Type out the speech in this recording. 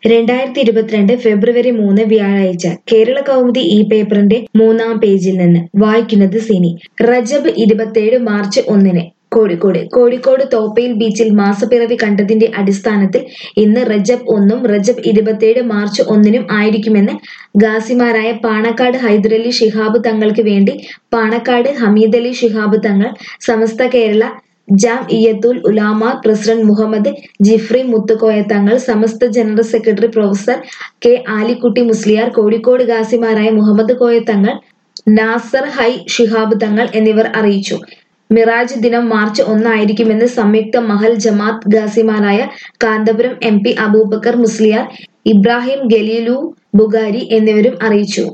രണ്ടായിരത്തി ഇരുപത്തിരണ്ട് ഫെബ്രുവരി മൂന്ന് വ്യാഴാഴ്ച കേരള കൗമുദി ഈ പേപ്പറിന്റെ മൂന്നാം പേജിൽ നിന്ന് വായിക്കുന്നത് സിനി റജബ് ഇരുപത്തിയേഴ് മാർച്ച് ഒന്നിന് കോഴിക്കോട് കോഴിക്കോട് തോപ്പയിൽ ബീച്ചിൽ മാസപ്പിറവി കണ്ടതിന്റെ അടിസ്ഥാനത്തിൽ ഇന്ന് റജബ് ഒന്നും റജബ് ഇരുപത്തിയേഴ് മാർച്ച് ഒന്നിനും ആയിരിക്കുമെന്ന് ഗാസിമാരായ പാണക്കാട് ഹൈദരലി ശിഹാബ് തങ്ങൾക്ക് വേണ്ടി Panakkad Hameedali Shihab Thangal Samastha Kerala Jamiyyathul Ulama president Muhammad Jifri Muthukoya Thangal Samastha general secretary professor K Alikutty Musliyar Kozhikode ഗാസിമാരായ മുഹമ്മദ് കോയ തങ്ങൾ നാസർ ഹൈ ഷിഹാബ് തങ്ങൾ എന്നിവർ അറിയിച്ചു മിറാജ് ദിനം മാർച്ച് ഒന്നായിരിക്കുമെന്ന് സംയുക്ത മഹൽ ജമാത്ത് ഗാസിമാരായ കാന്തപുരം എം പി അബൂബക്കർ മുസ്ലിയാർ ഇബ്രാഹിം ഗലീലു ബുഗാരി എന്നിവരും അറിയിച്ചു